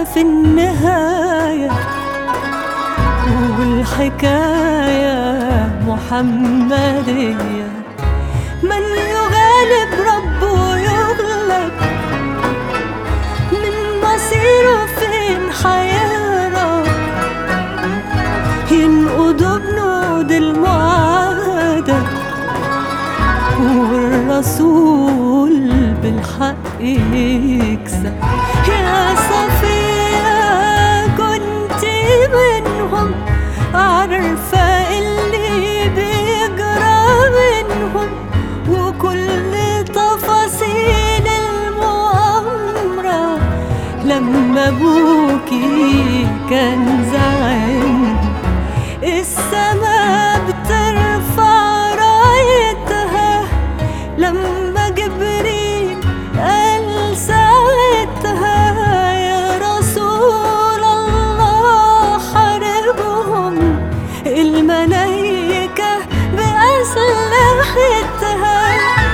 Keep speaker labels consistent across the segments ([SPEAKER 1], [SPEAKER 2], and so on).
[SPEAKER 1] في النهاية والحكاية محمدية من يغالب ربه يغلب من مصيره فين حيرى ينقضوا بنود المعاهدة والرسول بالحق يكسب يا صفية كنت منهم عارفة اللي بيجرى منهم وكل تفاصيل المؤامرة لما ابوكي كان زعيم السما بترفع رايتها لما جبريل قال ساعتها يا رسول الله حاربهم الملايكة بأسلحتها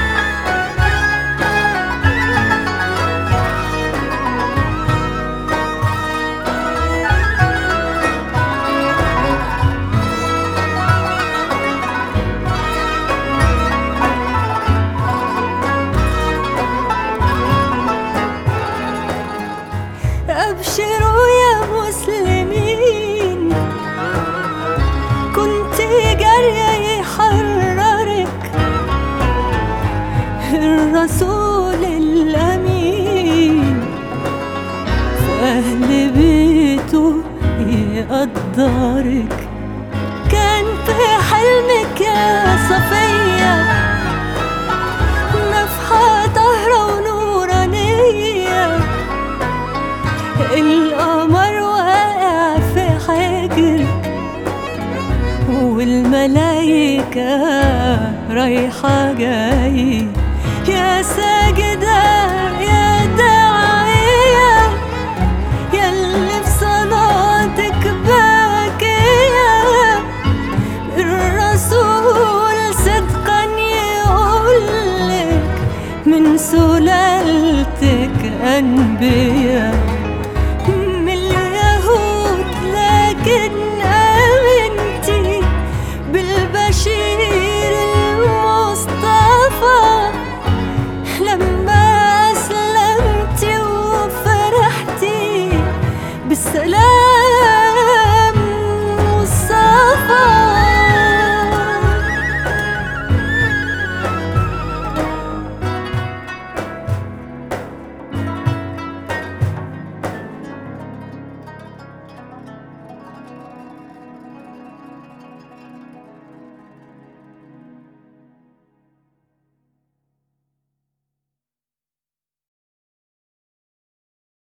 [SPEAKER 1] أبشروا يا مسلمين كنت جارية يحررك الرسول الأمين في أهل بيته يقدرك كان في حلمك يا صفية نفحة طهرة ونورانية القمر واقع في حجرك والملايكة رايحة جاي يا ساجد